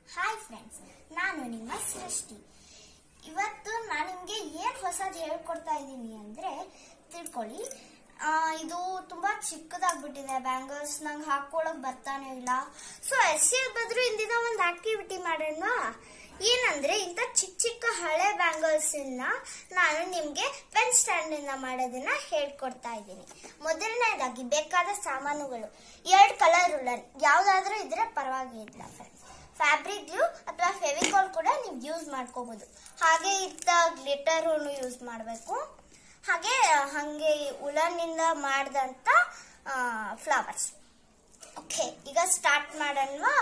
hi friends ನಾನು ನಿಮ್ಮ ಸೃಷ್ಟಿ ಇವತ್ತು ನಾನು ನಿಮಗೆ ಏನು ಹೊಸದು ಹೇಳ್ಕೊಡ್ತಾ ಇದ್ದೀನಿ ಅಂದರೆ ತಿಳ್ಕೊಳ್ಳಿ ಆ, ಇದು ತುಂಬ ಚಿಕ್ಕದಾಗ್ಬಿಟ್ಟಿದೆ ಬ್ಯಾಂಗಲ್ಸ್ ನಂಗೆ ಹಾಕೊಳ್ಳೋಕೆ ಬರ್ತಾನೆ ಇಲ್ಲ ಸೊ ಎಸ್ ಸಿ ಬದ್ರು ಇಂದಿನ ಒಂದು ಆಕ್ಟಿವಿಟಿ ಮಾಡೋಣ ಏನಂದ್ರೆ ಇಂಥ ಚಿಕ್ಕ ಚಿಕ್ಕ ಹಳೆ ಬ್ಯಾಂಗಲ್ಸ್ ನಾನು ನಿಮಗೆ ಪೆನ್ ಸ್ಟ್ಯಾಂಡ್ ಇಂದ ಮಾಡೋದನ್ನ ಹೇಳ್ಕೊಡ್ತಾ ಇದ್ದೀನಿ ಮೊದಲನೇದಾಗಿ ಬೇಕಾದ ಸಾಮಾನುಗಳು ಎರಡು ಕಲರ್ ಉಳ್ಳನ್ ಯಾವ್ದಾದ್ರೂ ಇದ್ರೆ ಪರವಾಗಿಲ್ಲ ಫ್ರೆಂಡ್ಸ್ ಫ್ಯಾಬ್ರಿಕ್ ಗ್ಲೂ ಅಥವಾ ಫೆವಿಕಾಲ್ ಕೂಡ ನೀವು ಯೂಸ್ ಮಾಡ್ಕೋಬಹುದು ಹಾಗೆ ಇತ್ತ ಗ್ಲಿಟರ್ ಯೂಸ್ ಮಾಡಬೇಕು ಹಾಗೆ ಹಾಗೆ ಉಲನ್ನಿಂದ ಮಾಡಿದಂಥ ಫ್ಲವರ್ಸ್ ಓಕೆ ಈಗ ಸ್ಟಾರ್ಟ್ ಮಾಡೋಣವಾ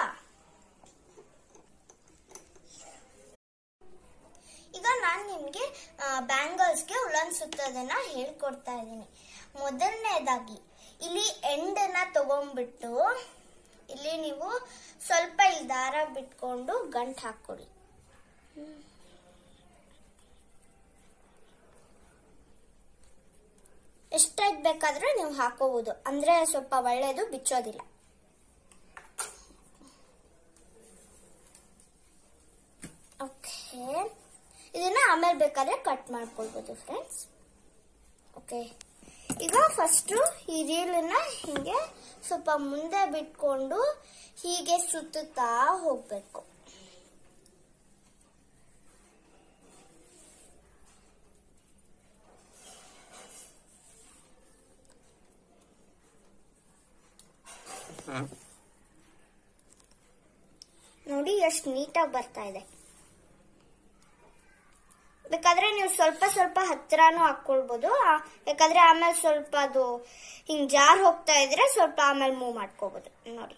ಈಗ ನಾನು ನಿಮಗೆ ಬ್ಯಾಂಗಲ್ಸ್ಗೆ ಉಲನ್ ಸುತ್ತೋದನ್ನ ಹೇಳ್ಕೊಡ್ತಾ ಇದ್ದೀನಿ ಮೊದಲನೇದಾಗಿ ಇಲ್ಲಿ ಎಂಡನ್ನ ತಗೊಂಡ್ಬಿಟ್ಟು ಇಲ್ಲಿ ನೀವು ಸ್ವಲ್ಪ ಇಲ್ಲಿ ದಾರ ಬಿಟ್ಕೊಂಡು ಗಂಟು ಹಾಕ್ಕೊಡಿ ಎಷ್ಟಾಯ್ತು ಬೇಕಾದ್ರೆ ನೀವು ಹಾಕೋಬಹುದು ಅಂದ್ರೆ ಸ್ವಲ್ಪ ಒಳ್ಳೇದು ಬಿಚ್ಚೋದಿಲ್ಲ ಓಕೆ ಇದನ್ನ ಆಮೇಲೆ ಬೇಕಾದ್ರೆ ಕಟ್ ಮಾಡ್ಕೊಳ್ಬೋದು ಫ್ರೆಂಡ್ಸ್ ಓಕೆ ಈಗ ಫಸ್ಟು ಈ ರೀಲನ್ನ ಹೀಗೆ ಸ್ವಲ್ಪ ಮುಂದೆ ಬಿಟ್ಕೊಂಡು ಹೀಗೆ ಸುತ್ತುತ್ತಾ ಹೋಗ್ಬೇಕು ನೋಡಿ ಎಷ್ಟು ನೀಟಾಗಿ ಬರ್ತಾ ಇದೆ ಬೇಕಾದ್ರೆ ನೀವು ಸ್ವಲ್ಪ ಸ್ವಲ್ಪ ಹತ್ರನೂ ಹಾಕೊಳ್ಬೋದು ಆ, ಬೇಕಾದ್ರೆ ಆಮೇಲೆ ಸ್ವಲ್ಪ ಅದು ಹಿಂಗ್ ಜಾರ್ ಹೋಗ್ತಾ ಇದ್ರೆ ಸ್ವಲ್ಪ ಆಮೇಲೆ ಮೂವ್ ಮಾಡ್ಕೋಬಹುದು ನೋಡಿ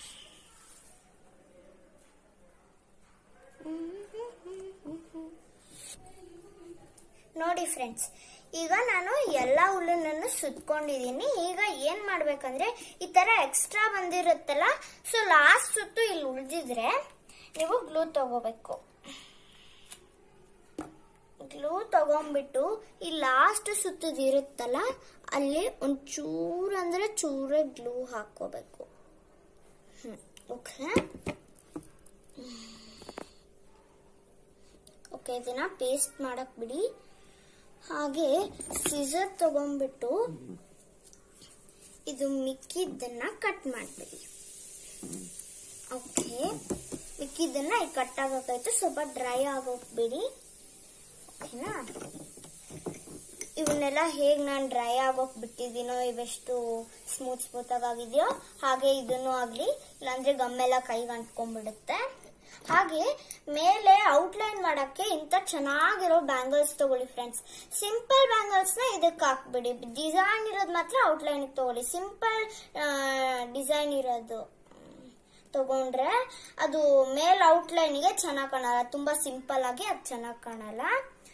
ನೋಡಿ ಫ್ರೆಂಡ್ಸ್ ಈಗ ನಾನು ಎಲ್ಲ ಹುಲ್ಲನ್ನು ಸುತ್ಕೊಂಡಿದ್ದೀನಿ ಈಗ ಏನ್ ಮಾಡ್ಬೇಕಂದ್ರೆ ಈ ತರ ಎಕ್ಸ್ಟ್ರಾ ಬಂದಿರುತ್ತಲ್ಲ ಸೊ ಲಾಸ್ಟ್ ಸುತ್ತು ಇಲ್ಲಿ ಉಳಿದಿದ್ರೆ ನೀವು ಗ್ಲೂ ತಗೋಬೇಕು ಗ್ಲೂ ತಗೊಂಡ್ಬಿಟ್ಟು ಈ ಲಾಸ್ಟ್ ಸುತ್ತದಿರುತ್ತಲ್ಲ ಅಲ್ಲಿ ಒಂದ್ ಚೂರು ಅಂದ್ರೆ ಚೂರ ಗ್ಲೂ ಹಾಕೋಬೇಕು ಓಕೆ ಓಕೆ ಇದನ್ನ ಪೇಸ್ಟ್ ಮಾಡಕ್ ಬಿಡಿ ಹಾಗೆ ಸಿಸರ್ ತಗೊಂಡ್ಬಿಟ್ಟು ಇದು ಮಿಕ್ಕಿದ್ದನ್ನ ಕಟ್ ಮಾಡ್ಬಿಡಿ ಓಕೆ ಮಿಕ್ಕಿದ್ದನ್ನ ಈಗ ಕಟ್ ಆಗೋಕಾಯ್ತು ಸ್ವಲ್ಪ ಡ್ರೈ ಆಗೋಕ್ ಬಿಡಿ ಓಕೆನಾ ಇವನ್ನೆಲ್ಲ ಹೇಗ್ ನಾನು ಡ್ರೈ ಆಗೋಕ್ ಬಿಟ್ಟಿದ್ದೀನೋ ಇವೆಷ್ಟು ಸ್ಮೂತ್ ಸ್ಮೂತ್ ಆಗಿದೆಯೋ ಹಾಗೆ ಇದನ್ನು ಆಗ್ಲಿ ಇಲ್ಲಾಂದ್ರೆ ಗಮ್ಮೆಲ್ಲ ಕೈಗೆ ಅಂಟ್ಕೊಂಡ್ಬಿಡುತ್ತೆ ಹಾಗೆ ಮೇಲೆ ಔಟ್ಲೈನ್ ಮಾಡಕ್ಕೆ ಇಂಥ ಚೆನ್ನಾಗಿರೋ ಬ್ಯಾಂಗಲ್ಸ್ ತಗೊಳ್ಳಿ ಫ್ರೆಂಡ್ಸ್ ಸಿಂಪಲ್ ಬ್ಯಾಂಗಲ್ಸ್ ನ ಇದಕ್ಕೆ ಹಾಕ್ಬಿಡಿ ಡಿಸೈನ್ ಇರೋದು ಮಾತ್ರ ಔಟ್ಲೈನ್ ತಗೊಳ್ಳಿ ಸಿಂಪಲ್ ಡಿಸೈನ್ ಇರೋದು ತಗೊಂಡ್ರೆ ಅದು ಮೇಲ್ ಔಟ್ಲೈನ್ಗೆ ಚೆನ್ನಾಗಿ ಕಾಣಲ್ಲ ತುಂಬಾ ಸಿಂಪಲ್ ಆಗಿ ಅದು ಚೆನ್ನಾಗಿ ಕಾಣಲ್ಲ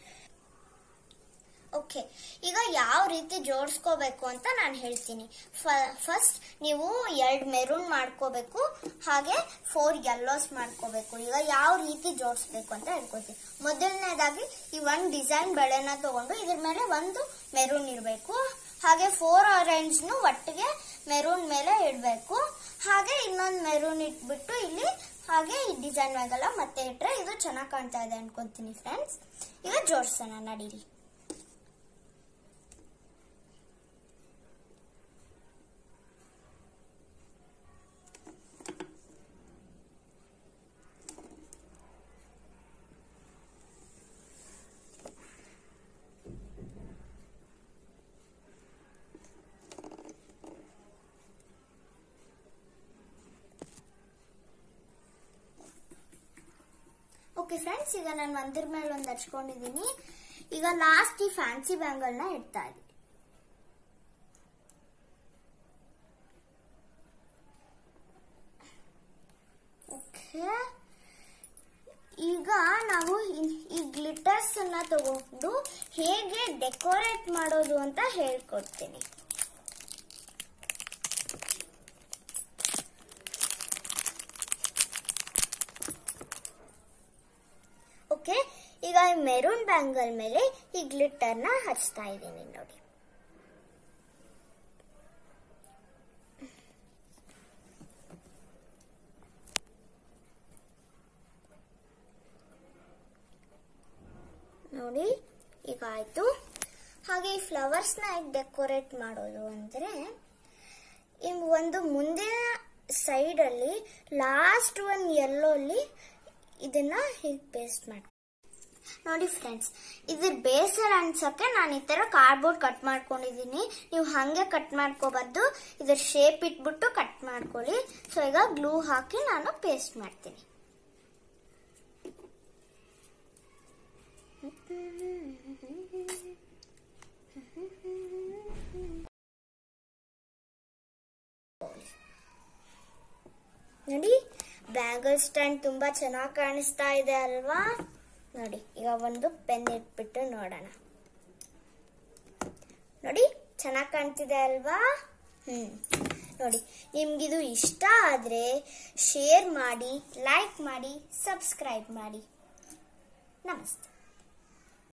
ಓಕೆ ಈಗ ಯಾವ ರೀತಿ ಜೋಡಿಸ್ಕೋಬೇಕು ಅಂತ ನಾನು ಹೇಳ್ತೀನಿ ಫಸ್ಟ್ ನೀವು ಎರಡು ಮೆರೂನ್ ಮಾಡ್ಕೋಬೇಕು ಹಾಗೆ ಫೋರ್ ಯೆಲ್ಲೋಸ್ ಮಾಡ್ಕೋಬೇಕು ಈಗ ಯಾವ ರೀತಿ ಜೋಡಿಸ್ಬೇಕು ಅಂತ ಹೇಳ್ಕೊತೀನಿ ಮೊದಲನೇದಾಗಿ ಈ ಒಂದು ಡಿಸೈನ್ ಬೆಳೆನ ತಗೊಂಡು ಇದ್ರ ಮೇಲೆ ಒಂದು ಮೆರೂನ್ ಇರಬೇಕು ಹಾಗೆ ಫೋರ್ ಆರೆಂಜ್ನು ಒಟ್ಟಿಗೆ ಮೆರೂನ್ ಮೇಲೆ ಇಡಬೇಕು ಹಾಗೆ ಇನ್ನೊಂದು ಮೆರೂನ್ ಇಟ್ಬಿಟ್ಟು ಇಲ್ಲಿ ಹಾಗೆ ಈ ಡಿಸೈನ್ ಮ್ಯಾಗೆಲ್ಲ ಮತ್ತೆ ಇಟ್ರೆ ಇದು ಚೆನ್ನಾಗಿ ಕಾಣ್ತಾ ಇದೆ ಅನ್ಕೊಂತೀನಿ ಫ್ರೆಂಡ್ಸ್ ಈಗ ಜೋಡಿಸೋಣ ನಡೀರಿ ಓಕೆ ಫ್ರೆಂಡ್ಸ್ ಈಗ ನಾನು ಒಂದ್ರ ಮೇಲೆ ಒಂದು ಹಚ್ಕೊಂಡಿದ್ದೀನಿ ಈಗ ಲಾಸ್ಟ್ ಈ ಫ್ಯಾನ್ಸಿ ಬ್ಯಾಂಗಲ್ನ ಇಡ್ತಾ ಇದ್ದೀನಿ ಓಕೆ ಈಗ ನಾವು ಇನ್- ಈ ಗ್ಲಿಟರ್ಸ್ ಅನ್ನ ತಗೊಂಡು ಹೇಗೆ ಡೆಕೋರೇಟ್ ಮಾಡೋದು ಅಂತ ಹೇಳ್ಕೊಡ್ತೀನಿ ಓಕೆ ಈಗ ಈ ಮೆರೂನ್ ಬ್ಯಾಂಗಲ್ ಮೇಲೆ ಈ ಗ್ಲಿಟರ್ನ ಹಚ್ತಾ ಇದ್ದೀನಿ ನೋಡಿ ನೋಡಿ ಈಗ ಆಯ್ತು ಹಾಗೆ ಈ ಫ್ಲವರ್ಸ್ನ ಹೇಗೆ ಡೆಕೋರೇಟ್ ಮಾಡೋದು ಅಂದರೆ ಇನ್ ಒಂದು ಮುಂದಿನ ಸೈಡಲ್ಲಿ ಲಾಸ್ಟ್ ಒನ್ ಎಲ್ಲೋಲ್ಲಿ ಇದನ್ನ ಹೀಗೆ ಪೇಸ್ಟ್ ಮಾಡಿ ನೋಡಿ ಫ್ರೆಂಡ್ಸ್ ಇದ್ರ ಬೇಸರ ಅನ್ಸಕ್ಕೆ ನಾನು ಈ ತರ ಕಾರ್ಡ್ಬೋರ್ಡ್ ಕಟ್ ಮಾಡ್ಕೊಂಡಿದ್ದೀನಿ ನೀವು ಹಂಗೆ ಕಟ್ ಮಾಡ್ಕೋಬಾರ್ದು ಇದ್ರ ಶೇಪ್ ಇಟ್ಬಿಟ್ಟು ಕಟ್ ಮಾಡ್ಕೊಳ್ಳಿ ಸೊ ಈಗ ಗ್ಲೂ ಹಾಕಿ ನಾನು ಪೇಸ್ಟ್ ಮಾಡ್ತೀನಿ ನೋಡಿ ಬ್ಯಾಂಗಲ್ ಸ್ಟ್ಯಾಂಡ್ ತುಂಬಾ ಚೆನ್ನಾಗಿ ಕಾಣಿಸ್ತಾ ಇದೆ ಅಲ್ವಾ ನೋಡಿ ಈಗ ಒಂದು ಪೆನ್ ಇಟ್ಬಿಟ್ಟು ನೋಡೋಣ ನೋಡಿ ಚೆನ್ನಾಗಿ ಕಾಣ್ತಿದೆ ಅಲ್ವಾ ಹ್ಮ್ ನೋಡಿ ನಿಮ್ಗಿದು ಇಷ್ಟ ಆದ್ರೆ ಶೇರ್ ಮಾಡಿ ಲೈಕ್ ಮಾಡಿ ಸಬ್ಸ್ಕ್ರೈಬ್ ಮಾಡಿ ನಮಸ್ತೆ